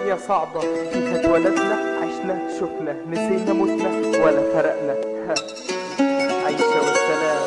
دنيا صعبة فيها اتولدنا عشنا شفنا نسينا متنا ولا فرقنا ها عيشة والسلام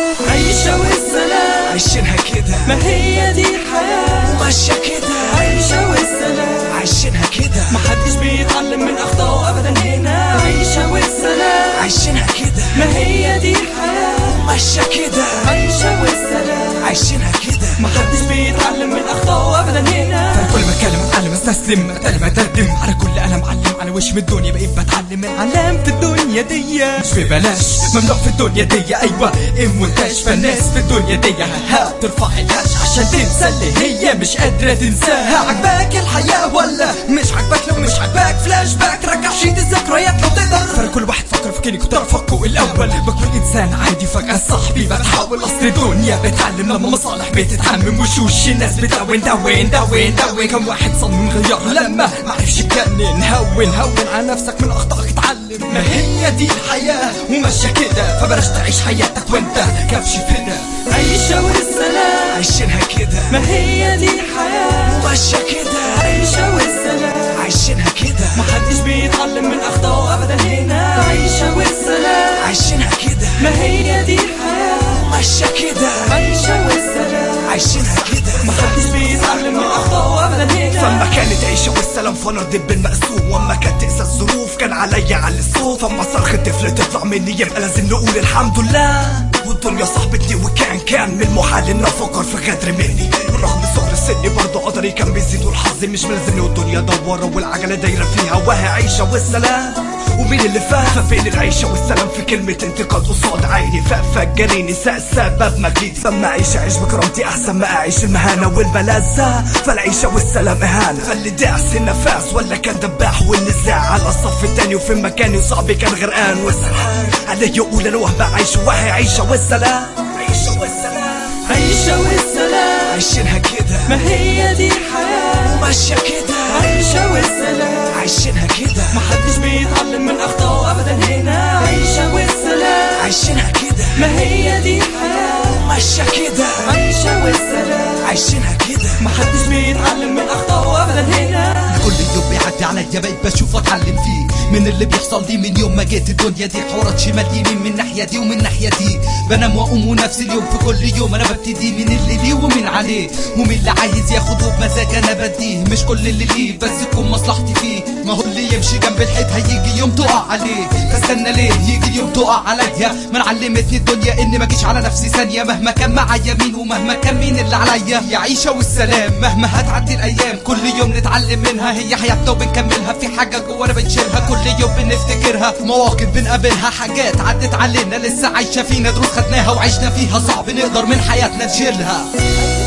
عيشة والسلام عايشينها كده ما هي دي الحياة ماشية كده عيشة والسلام عايشينها كده محدش بيتعلم من أخطائه أبدا هنا عيشة والسلام عايشينها كده ما هي دي الحياة ماشية كده عيشة والسلام عايشينها كده محدش بيتعلم من أخطائه أبدا هنا كل ما اتكلم اتعلم استسلم اتعلم اتردم على كل قلم علم على وش من الدنيا بقيت بتعلم العلام في الدنيا دي مش ببلاش ممنوع في الدنيا دي ايوه المونتاج فالناس في الدنيا دي ها ترفع الهاش عشان تنسى اللي هي مش قادرة تنساها عجباك الحياة ولا مش عجباك لو مش عجباك فلاش باك رجع شيد الذكريات لو تقدر فرق كل واحد فكر في كيني كنت افكه الاول بكون انسان عادي فجأة صاحبي بتحول اصل الدنيا بتعلم لما مصالح بتتعمم وشوش الناس بتلون دون دون دون كم واحد صمم غير لما معرفش يتجنن هون هون على نفسك من اخطائك اتعلم ما هي دي الحياة وماشية كده فبلاش تعيش حياتك وانت كبش فدا عيشة والسلام عايشينها كده ما هي دي الحياة ماشية كده عيشة والسلام عايشينها كده محدش بيتعلم من أخطائه أبدا هنا عيشة والسلام عايشينها كده ما هي دي الحياة ماشية كده عيشة والسلام عايشينها كده محدش بيتعلم من أخطائه أبدا فما هنا كانت عيشة والسلام فانا دب المقسوم واما كانت تقسى الظروف كان عليا على الصوت فما صرخ الطفل تطلع مني يبقى لازم نقول الحمد لله والدنيا صاحبتني وكان كان من المحال ان افكر في غدر مني بالرغم من صغر سني برضه قدري كان بيزيد والحظ مش ملزمني والدنيا دوارة والعجلة دايرة فيها وهي عيشة والسلام ومين اللي فاهم ففين العيشة والسلام في كلمة انتقاد قصاد عيني ففجريني سبب مجيدي لما اعيش اعيش بكرامتي احسن ما اعيش المهانة والملذة فالعيشة والسلام اهانة فاللي داعس النفاس ولا كان دباح والنزاع على الصف التاني وفي مكاني وصاحبي كان غرقان والسلام علي يقول الوهم بعيش وهي عيشة والسلام عيشة والسلام عيشة والسلام عايشينها كده ما هي دي الحياة ماشية كده عيشة والسلام عايشينها كده محدش بيتعلم من أخطائه أبدا هنا عيشة والسلام عايشينها كده ما هي دي الحياة ماشية كده عيشة والسلام عايشينها كده محدش بيتعلم من أخطائه أبدا هنا كل يوم بيعدي عليا بقيت بشوف اتعلم فيه من اللي بيحصل لي من يوم ما جيت الدنيا دي حوارات شمال يمين من ناحيه دي ومن ناحيه دي بنام واقوم ونفس اليوم في كل يوم انا ببتدي من اللي ليه ومن عليه ومن اللي عايز ياخده بمزاج انا بديه مش كل اللي ليه بس تكون مصلحتي فيه ما هو اللي يمشي جنب الحيط هيجي يوم تقع عليه فاستنى ليه يجي اليوم تقع عليا ما أنا علمتني الدنيا اني ما اجيش على نفسي ثانيه مهما كان معايا مين ومهما كان مين اللي عليا يا عيشه والسلام مهما هتعدي الايام كل يوم نتعلم منها هي حياتنا وبنكملها في حاجه جوانا بنشيلها كل يوم بنفتكرها مواقف بنقابلها حاجات عدت علينا لسه عايشه فينا دروس خدناها وعشنا فيها صعب نقدر من حياتنا نشيلها